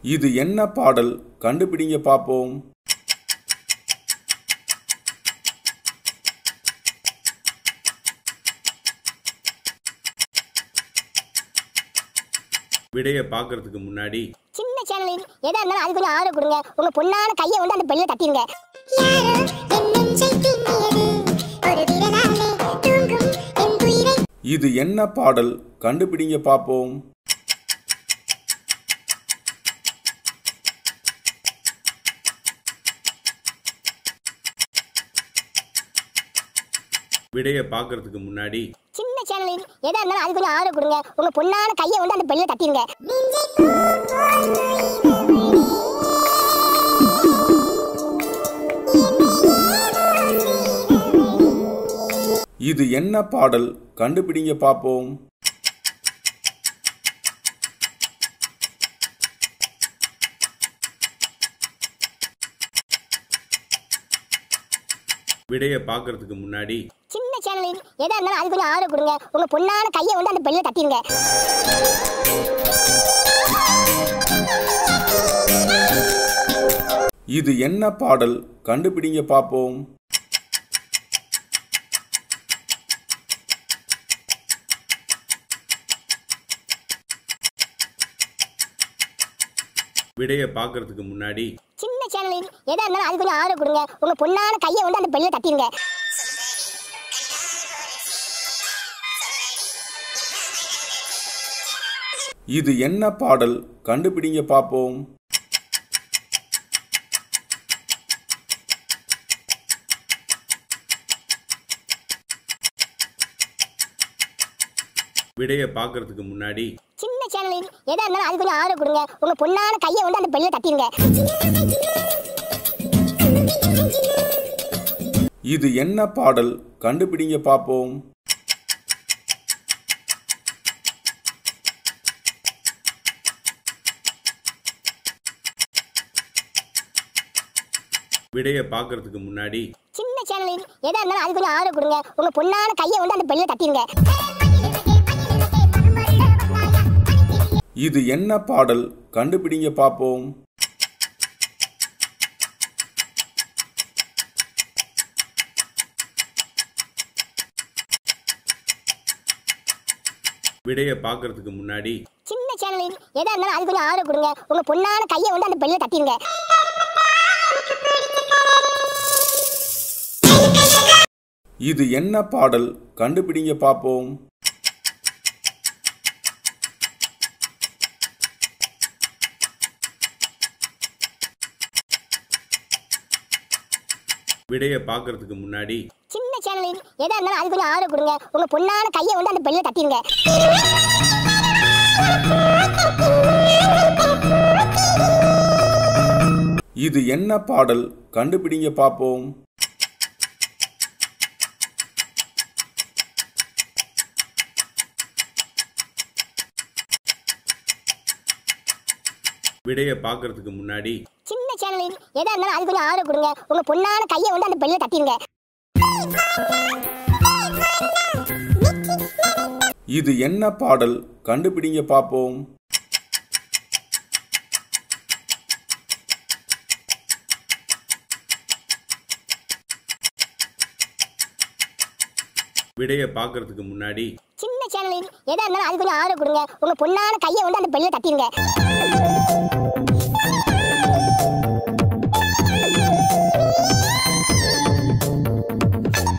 இது என்ன பாடல் கண்டுபிடிங்க பாப்போம் விடைய பார்க்கறதுக்கு முன்னாடி சின்ன சேனலில் எதா இருந்தாலும் அது கொஞ்சம் ஆதரவு கொடுங்க உங்க பொண்ணான கையை வந்து அந்த பெல்ல தட்டிடுங்க யாரோ என் நெஞ்சை திண்ணியது ஒரு விரலாலே தூங்கும் என் உயிரை இது என்ன பாடல் கண்டுபிடிங்க பாப்போம் விடைய பார்க்கறதுக்கு முன்னாடி சின்ன சேனலில் எதா இருந்தாலும் அது கொஞ்சம் ஆதரவு கொடுங்க உங்க பொண்ணான கையை வந்து அந்த பெல்ல தட்டிடுங்க நெஞ்சை பூந்தோய் நுழைந்தவளே. இது என்ன பாடல் கண்டுபிடிங்க பாப்போம் விடைய பார்க்கறதுக்கு முன்னாடி சின்ன சேனலில் எதா இருந்தாலும் அது கொஞ்சம் ஆதரவு கொடுங்க உங்க பொண்ணான கையை வந்து அந்த பெல்ல தட்டிடுங்க இது என்ன பாடல் கண்டுபிடிங்க பாப்போம் விடைய பார்க்கறதுக்கு முன்னாடி சின்ன சேனலில் எதா இருந்தாலும் அது கொஞ்சம் ஆதரவு கொடுங்க உங்க பொண்ணான கையை வந்து அந்த பெல்ல தட்டிடுங்க இது என்ன பாடல் கண்டுபிடிங்க பாப்போம் விடைய பார்க்கறதுக்கு முன்னாடி சின்ன சேனலில் எதா இருந்தாலும் அது கொஞ்சம் ஆதரவு கொடுங்க உங்க பொண்ணான கையை வந்து அந்த பெல்ல தட்டிடுங்க இது என்ன பாடல் கண்டுபிடிங்க பாப்போம் விடைய பார்க்கறதுக்கு முன்னாடி சின்ன சேனலில் எதா இருந்தாலும் அது கொஞ்சம் ஆதரவு கொடுங்க உங்க பொண்ணான கையை வந்து அந்த பெல்ல தட்டிடுங்க இது என்ன பாடல் கண்டுபிடிங்க பாப்போம் விடைய பார்க்கறதுக்கு முன்னாடி சின்ன சேனலில் எதா இருந்தாலும் அது கொஞ்சம் ஆதரவு கொடுங்க உங்க பொண்ணான கையை வந்து அந்த பெல்ல தட்டிடுங்க இது என்ன பாடல் கண்டுபிடிங்க பாப்போம் விடைய பார்க்கறதுக்கு முன்னாடி சின்ன சேனலில் எதா இருந்தாலும் அது கொஞ்சம் ஆதரவு கொடுங்க உங்க பொண்ணான கையை வந்து அந்த பெல்ல தட்டிடுங்க இது என்ன பாடல் கண்டுபிடிங்க பாப்போம் விடைய பார்க்கறதுக்கு முன்னாடி சின்ன சேனலில் எதா இருந்தாலும் அது கொஞ்சம் ஆதரவு கொடுங்க உங்க பொண்ணான கையை வந்து அந்த பெல்ல தட்டிடுங்க இது என்ன பாடல் கண்டுபிடிங்க பாப்போம் விடைய பார்க்கறதுக்கு முன்னாடி சின்ன சேனலில் எதா இருந்தாலும் அது கொஞ்சம் ஆதரவு கொடுங்க உங்க பொண்ணான கையை வந்து அந்த பெல்ல தட்டிடுங்க